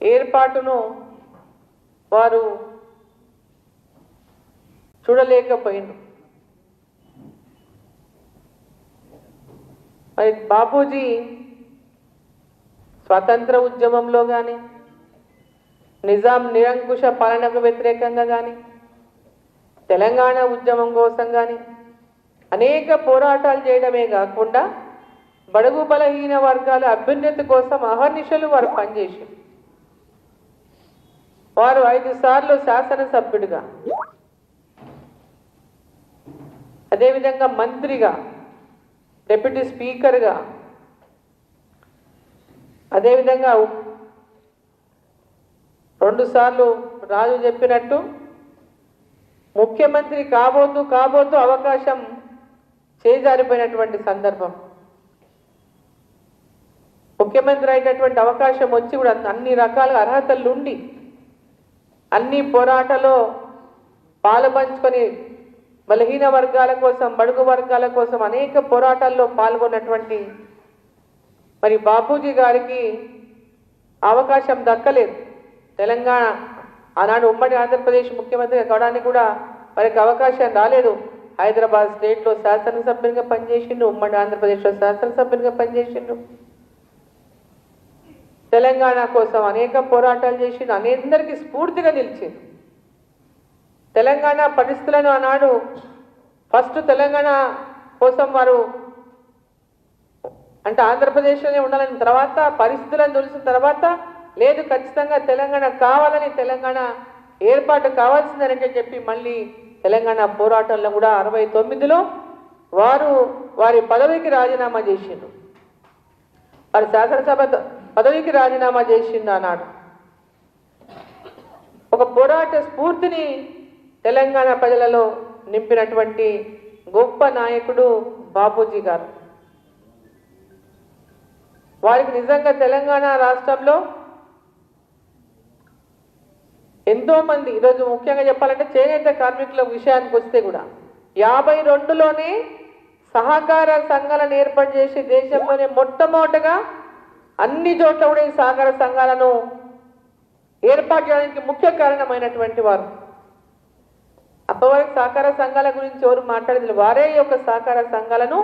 ఏర్పాటును వారు చూడలేకపోయింది మరి బాపూజీ స్వతంత్ర ఉద్యమంలో కానీ నిజాం నిరంకుశ పాలనకు వ్యతిరేకంగా కానీ తెలంగాణ ఉద్యమం కోసం కానీ అనేక పోరాటాలు చేయడమే కాకుండా బడుగు బలహీన వర్గాల అభ్యున్నతి కోసం అహర్నిశలు వారు పనిచేశారు వారు ఐదు సార్లు శాసనసభ్యుడిగా అదేవిధంగా మంత్రిగా డిప్యూటీ స్పీకర్గా అదేవిధంగా రెండుసార్లు రాజు చెప్పినట్టు ముఖ్యమంత్రి కాబోతూ కాబోతూ అవకాశం చేజారిపోయినటువంటి సందర్భం ముఖ్యమంత్రి అయినటువంటి అవకాశం వచ్చి కూడా అన్ని రకాల అర్హతలు ఉండి అన్ని పోరాటలో పాలు పంచుకొని బలహీన వర్గాల కోసం బడుగు వర్గాల కోసం అనేక పోరాటాల్లో పాల్గొన్నటువంటి మరి బాపూజీ గారికి అవకాశం దక్కలేదు తెలంగాణ ఆనాడు ఉమ్మడి ఆంధ్రప్రదేశ్ ముఖ్యమంత్రి కావడానికి కూడా వారికి అవకాశం రాలేదు హైదరాబాద్ స్టేట్లో శాసనసభ్యునిగా పనిచేసిండు ఉమ్మడి ఆంధ్రప్రదేశ్లో శాసనసభ్యునిగా పనిచేసిండు తెలంగాణ కోసం అనేక పోరాటాలు చేసిండు అనేందరికీ స్ఫూర్తిగా నిలిచింది తెలంగాణ పరిస్థితులను ఆనాడు ఫస్ట్ తెలంగాణ కోసం వారు అంటే ఆంధ్రప్రదేశ్లోనే ఉండాలని తర్వాత పరిస్థితులను తెలిసిన తర్వాత లేదు ఖచ్చితంగా తెలంగాణ కావాలని తెలంగాణ ఏర్పాటు కావాల్సిందని చెప్పి మళ్ళీ తెలంగాణ పోరాటంలో కూడా అరవై తొమ్మిదిలో వారు వారి పదవికి రాజీనామా చేసిండ్రు వారి శాసనసభ ద- పదవికి రాజీనామా చేసిండు ఆనాడు ఒక పోరాట స్ఫూర్తిని తెలంగాణ ప్రజలలో నింపినటువంటి గొప్ప నాయకుడు బాపూజీ గారు వారికి నిజంగా తెలంగాణ రాష్ట్రంలో ఎంతో మంది ఈరోజు ముఖ్యంగా చెప్పాలంటే చేనేత కార్మికుల విషయానికి వస్తే కూడా యాభై రెండులోనే సహకార సంఘాలను ఏర్పాటు చేసి దేశంలోనే మొట్టమొదటగా అన్ని చోట్ల కూడా ఈ సహకార సంఘాలను ఏర్పాటు చేయడానికి ముఖ్య కారణమైనటువంటి వారు అప్పటివరకు సహకార సంఘాల గురించి ఎవరు మాట్లాడేది లేదు. వారే ఈ యొక్క సహకార సంఘాలను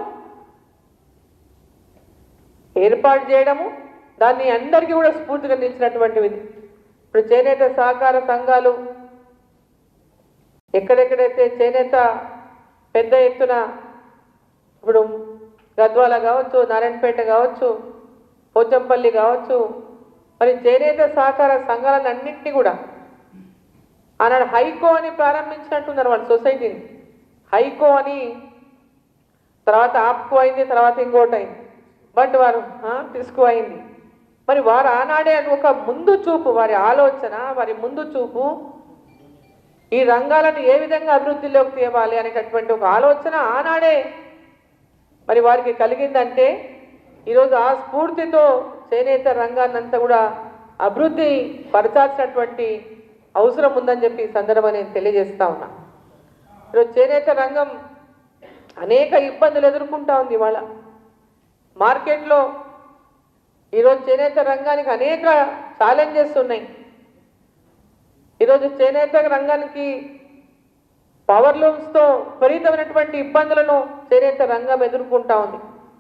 ఏర్పాటు చేయడము దాన్ని అందరికీ కూడా స్ఫూర్తిగా నిలిచినటువంటిది ఇప్పుడు చేనేత సహకార సంఘాలు ఎక్కడెక్కడైతే చేనేత పెద్ద ఎత్తున ఇప్పుడు గద్వాల కావచ్చు నారాయణపేట కావచ్చు పోచంపల్లి కావచ్చు మరి చేనేత సహకార సంఘాలను అన్నింటినీ కూడా ఆనాడు హైకో అని ప్రారంభించినట్టున్నారు వాళ్ళ సొసైటీని హైకో అని తర్వాత ఆప్కో అయింది తర్వాత ఇంకోటి అయింది బట్ వారు ఆ, తీసుకో అయింది మరి వారు ఆనాడే ఒక ముందు చూపు వారి ఆలోచన వారి ముందు చూపు ఈ రంగాలను ఏ విధంగా అభివృద్ధిలోకి తేవాలి అనేటటువంటి ఒక ఆలోచన ఆనాడే మరి వారికి కలిగిందంటే ఈరోజు ఆ స్ఫూర్తితో చేనేత రంగాన్ని అంతా కూడా అభివృద్ధి పరచాల్సినటువంటి అవసరం ఉందని చెప్పి ఈ సందర్భంగా నేను తెలియజేస్తా ఉన్నా ఈరోజు చేనేత రంగం అనేక ఇబ్బందులు ఎదుర్కొంటా ఉంది ఇవాళ మార్కెట్లో ఈరోజు చేనేత రంగానికి అనేక ఛాలెంజెస్ ఉన్నాయి ఈరోజు చేనేత రంగానికి పవర్ లూమ్స్తో విపరీతమైనటువంటి ఇబ్బందులను చేనేత రంగం ఎదుర్కొంటా ఉంది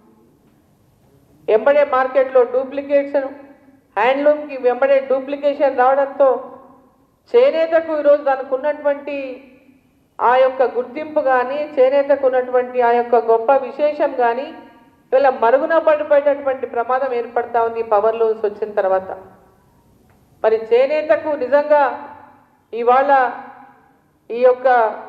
వెంబడే మార్కెట్లో డూప్లికేషన్ హ్యాండ్లూమ్కి వెంబడే డూప్లికేషన్ రావడంతో చేనేతకు ఈరోజు దానికి ఉన్నటువంటి ఆ యొక్క గుర్తింపు కానీ చేనేతకు ఉన్నటువంటి ఆ యొక్క గొప్ప విశేషం కానీ ఇవాళ మరుగున పడిపోయేటటువంటి ప్రమాదం ఏర్పడతా ఉంది ఈ పవర్ లూమ్స్ వచ్చిన తర్వాత మరి చేనేతకు నిజంగా ఇవాళ ఈ యొక్క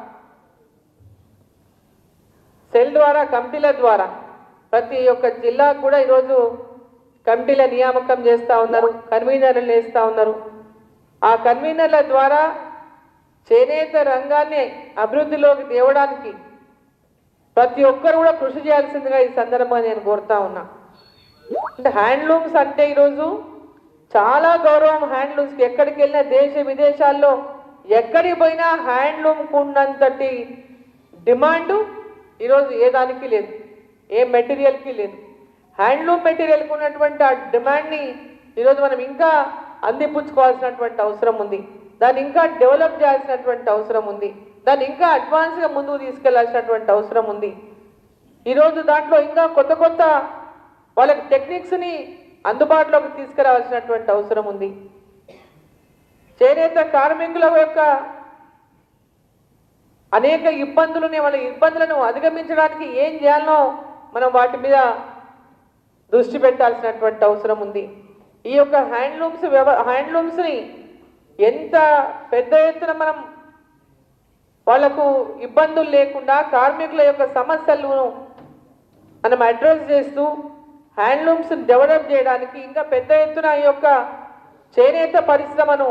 సెల్ ద్వారా కమిటీల ద్వారా ప్రతి ఒక్క జిల్లాకు కూడా ఈరోజు కమిటీల నియామకం చేస్తూ ఉన్నారు కన్వీనర్లు వేస్తూ ఉన్నారు ఆ కన్వీనర్ల ద్వారా చేనేత రంగాన్ని అభివృద్ధిలోకి తేవడానికి ప్రతి ఒక్కరు కూడా కృషి చేయాల్సిందిగా ఈ సందర్భంగా నేను కోరుతా ఉన్నా అంటే హ్యాండ్లూమ్స్ అంటే ఈరోజు చాలా గౌరవం హ్యాండ్లూమ్స్కి ఎక్కడికి వెళ్ళినా దేశ విదేశాల్లో ఎక్కడికి పోయినా హ్యాండ్లూమ్కి ఉన్నంతటి డిమాండ్ ఈరోజు ఏ దానికి లేదు ఏ మెటీరియల్కి లేదు హ్యాండ్లూమ్ మెటీరియల్కి ఉన్నటువంటి ఆ డిమాండ్ని ఈరోజు మనం ఇంకా అందిపుచ్చుకోవాల్సినటువంటి అవసరం ఉంది దాన్ని ఇంకా డెవలప్ చేయాల్సినటువంటి అవసరం ఉంది దాన్ని ఇంకా అడ్వాన్స్గా ముందుకు తీసుకెళ్లాల్సినటువంటి అవసరం ఉంది ఈరోజు దాంట్లో ఇంకా కొత్త కొత్త వాళ్ళకి టెక్నిక్స్ని అందుబాటులోకి తీసుకురావాల్సినటువంటి అవసరం ఉంది చేనేత కార్మికుల యొక్క అనేక ఇబ్బందులని వాళ్ళ ఇబ్బందులను అధిగమించడానికి ఏం చేయాలనో మనం వాటి మీద దృష్టి పెట్టాల్సినటువంటి అవసరం ఉంది ఈ యొక్క హ్యాండ్లూమ్స్ వ్యవ హ్యాండ్లూమ్స్ని ఎంత పెద్ద ఎత్తున మనం వాళ్లకు ఇబ్బందులు లేకుండా కార్మికుల యొక్క సమస్యలను మనం అడ్రస్ చేస్తూ హ్యాండ్లూమ్స్ డెవలప్ చేయడానికి ఇంకా పెద్ద ఎత్తున ఈ యొక్క చేనేత పరిశ్రమను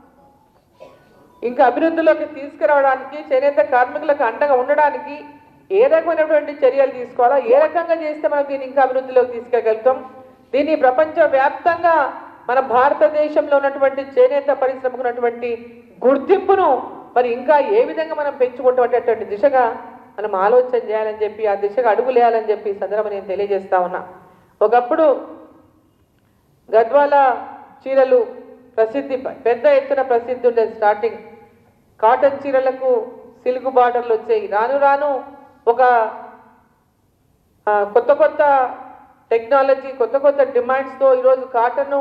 ఇంకా అభివృద్ధిలోకి తీసుకురావడానికి చేనేత కార్మికులకు అండగా ఉండడానికి ఏ రకమైనటువంటి చర్యలు తీసుకోవాలా ఏ రకంగా చేస్తే మనం దీన్ని ఇంకా అభివృద్ధిలోకి తీసుకెళ్ళగలుగుతాం దీన్ని ప్రపంచ వ్యాప్తంగా మన భారతదేశంలో ఉన్నటువంటి చేనేత పరిశ్రమకు ఉన్నటువంటి గుర్తింపును మరి ఇంకా ఏ విధంగా మనం పెంచుకుంటున్నటువంటి దిశగా మనం ఆలోచన చేయాలని చెప్పి ఆ దిశగా అడుగులేయాలని చెప్పి ఈ సందర్భం నేను తెలియజేస్తా ఉన్నా ఒకప్పుడు గద్వాల చీరలు ప్రసిద్ధి పెద్ద ఎత్తున ప్రసిద్ధి ఉండేది స్టార్టింగ్ కాటన్ చీరలకు సిల్క్ బార్డర్లు వచ్చాయి రాను రాను ఒక ఆ, కొత్త కొత్త టెక్నాలజీ కొత్త కొత్త డిమాండ్స్తో ఈరోజు కాటన్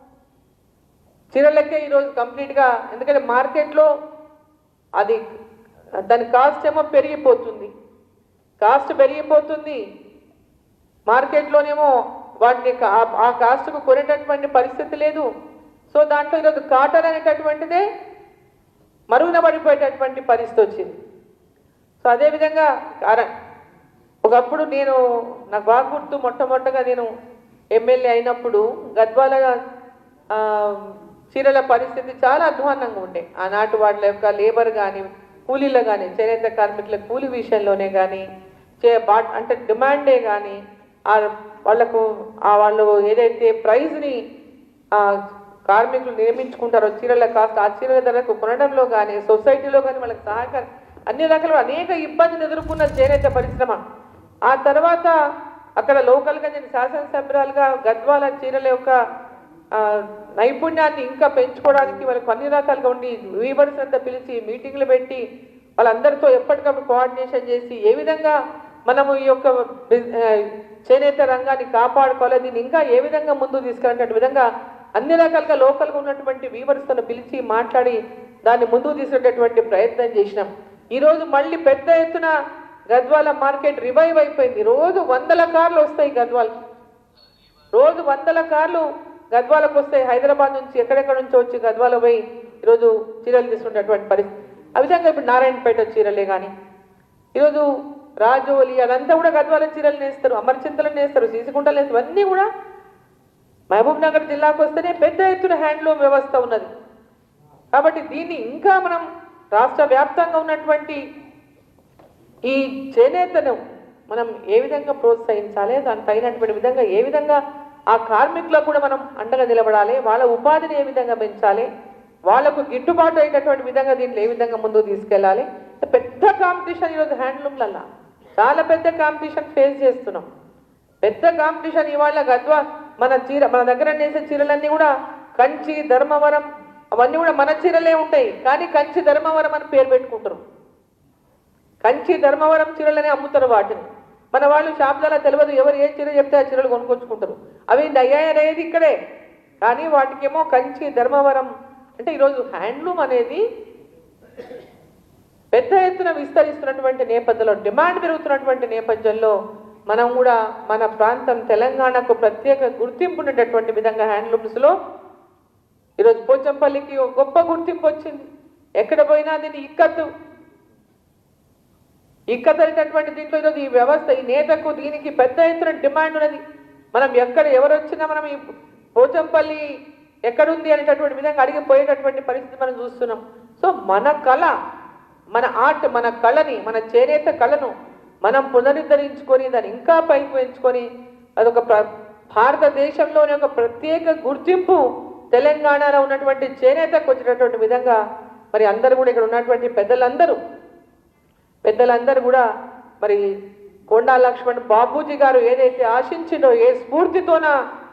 చీరలకే ఈరోజు కంప్లీట్గా ఎందుకంటే మార్కెట్లో అది దాని కాస్ట్ ఏమో పెరిగిపోతుంది కాస్ట్ పెరిగిపోతుంది మార్కెట్లోనేమో వాటిని కా- ఆ- ఆ కాస్ట్కు కొనేటటువంటి పరిస్థితి లేదు సో దాంట్లో ఈరోజు కాటన్ అనేటటువంటిదే మరుగున పడిపోయేటటువంటి పరిస్థితి వచ్చింది సో అదేవిధంగా కార- ఒకప్పుడు నేను నాకు బాగా గుర్తు మొట్టమొదటగా నేను ఎమ్మెల్యే అయినప్పుడు గద్వాల ఆ, చీరల పరిస్థితి చాలా అధ్వాన్నంగా ఉండే ఆనాటి వాళ్ళ యొక్క లేబర్ కానీ కూలీలు కానీ చేనేత కార్మికుల కూలీ విషయంలోనే కానీ చే బా అంటే డిమాండే కానీ ఆ వాళ్ళకు ఆ వాళ్ళు ఏదైతే ప్రైజ్ని ఆ కార్మికులు నియమించుకుంటారో చీరల కాస్ట్ ఆ చీరల ధరకు కొనడంలో కానీ సొసైటీలో కానీ వాళ్ళకి సహకారం అన్ని రకాల అనేక ఇబ్బందులు ఎదుర్కొన్న చేనేత పరిశ్రమ ఆ తర్వాత అక్కడ లోకల్గా నేను శాసనసభ్యురాలుగా గద్వాల చీరల యొక్క ఆ, నైపుణ్యాన్ని ఇంకా పెంచుకోవడానికి వాళ్ళకి అన్ని రకాలుగా ఉండి వీవర్స్ అంతా పిలిచి మీటింగ్లు పెట్టి వాళ్ళందరితో ఎప్పటికప్పుడు కోఆర్డినేషన్ చేసి ఏ విధంగా మనము ఈ యొక్క బిజ్- ఆ, చేనేత రంగాన్ని కాపాడుకోవాలి దీన్ని ఇంకా ఏ విధంగా ముందుకు తీసుకెళ్ళినటువంటి విధంగా అన్ని రకాలుగా లోకల్గా ఉన్నటువంటి వీవర్స్తో పిలిచి మాట్లాడి దాన్ని ముందుకు తీసుకునేటటువంటి ప్రయత్నం చేసినాం ఈరోజు మళ్ళీ పెద్ద ఎత్తున గద్వాల మార్కెట్ రివైవ్ అయిపోయింది రోజు వందల కార్లు వస్తాయి గద్వాలకి రోజు వందల కార్లు గద్వాలకు వస్తాయి హైదరాబాద్ నుంచి ఎక్కడెక్కడ నుంచో వచ్చి గద్వాల పోయి ఈరోజు చీరలు తీసుకునేటటువంటి పరిస్థితి ఆ విధంగా ఇప్పుడు నారాయణపేట చీరలే కానీ ఈరోజు రాజోలి అదంతా కూడా గద్వాల చీరలు నేస్తారు అమరచింతలు నేస్తారు సీసుకుంటలు నేస్తారు అన్నీ కూడా మహబూబ్ నగర్ జిల్లాకు వస్తేనే పెద్ద ఎత్తున హ్యాండ్లూమ్ వ్యవస్థ ఉన్నది కాబట్టి దీన్ని ఇంకా మనం రాష్ట్ర వ్యాప్తంగా ఉన్నటువంటి ఈ చేనేతను మనం ఏ విధంగా ప్రోత్సహించాలి దానికి తగినటువంటి విధంగా ఏ విధంగా ఆ కార్మికులకు కూడా మనం అండగా నిలబడాలి వాళ్ళ ఉపాధిని ఏ విధంగా పెంచాలి వాళ్ళకు గిట్టుబాటు అయ్యేటటువంటి విధంగా దీన్ని ఏ విధంగా ముందుకు తీసుకెళ్ళాలి పెద్ద కాంపిటీషన్ ఈరోజు హ్యాండ్లూమ్లల్లా చాలా పెద్ద కాంపిటీషన్ ఫేస్ చేస్తున్నాం పెద్ద కాంపిటీషన్ ఇవాళ గద్వా మన చీర మన దగ్గర నేసే చీరలన్నీ కూడా కంచి ధర్మవరం అవన్నీ కూడా మన చీరలే ఉంటాయి కానీ కంచి ధర్మవరం అని పేరు పెట్టుకుంటారు కంచి ధర్మవరం చీరలనే అమ్ముతారు వాటిని మన వాళ్ళు షాపులలో తెలియదు ఎవరు ఏ చీర చెప్తే ఆ చీరలు కొనుక్కొచ్చుకుంటారు అవి అయ్యాయనేది ఇక్కడే కానీ వాటికేమో కంచి ధర్మవరం అంటే ఈరోజు హ్యాండ్లూమ్ అనేది పెద్ద ఎత్తున విస్తరిస్తున్నటువంటి నేపథ్యంలో డిమాండ్ పెరుగుతున్నటువంటి నేపథ్యంలో మనం కూడా మన ప్రాంతం తెలంగాణకు ప్రత్యేక గుర్తింపు ఉండేటటువంటి విధంగా హ్యాండ్లూమ్స్లో ఈరోజు పోచంపల్లికి ఒక గొప్ప గుర్తింపు వచ్చింది ఎక్కడ పోయినా దీన్ని ఇక్కత్తు ఇక్కతరినటువంటి దీంట్లో ఈరోజు ఈ వ్యవస్థ ఈ నేతకు దీనికి పెద్ద ఎత్తున డిమాండ్ ఉన్నది మనం ఎక్కడ ఎవరు వచ్చినా మనం ఈ పోచంపల్లి ఎక్కడుంది అనేటటువంటి విధంగా అడిగిపోయేటటువంటి పరిస్థితి మనం చూస్తున్నాం సో మన కళ మన ఆర్ట్ మన కళని మన చేనేత కళను మనం పునరుద్ధరించుకొని దాన్ని ఇంకా పైకి పెంచుకొని అదొక ప్ర భారతదేశంలోని ఒక ప్రత్యేక గుర్తింపు తెలంగాణలో ఉన్నటువంటి చేనేతకు వచ్చినటువంటి విధంగా మరి అందరూ కూడా ఇక్కడ ఉన్నటువంటి పెద్దలందరూ పెద్దలందరూ కూడా మరి కొండా లక్ష్మణ్ బాబూజీ గారు ఏదైతే ఆశించిండో ఏ స్ఫూర్తితోన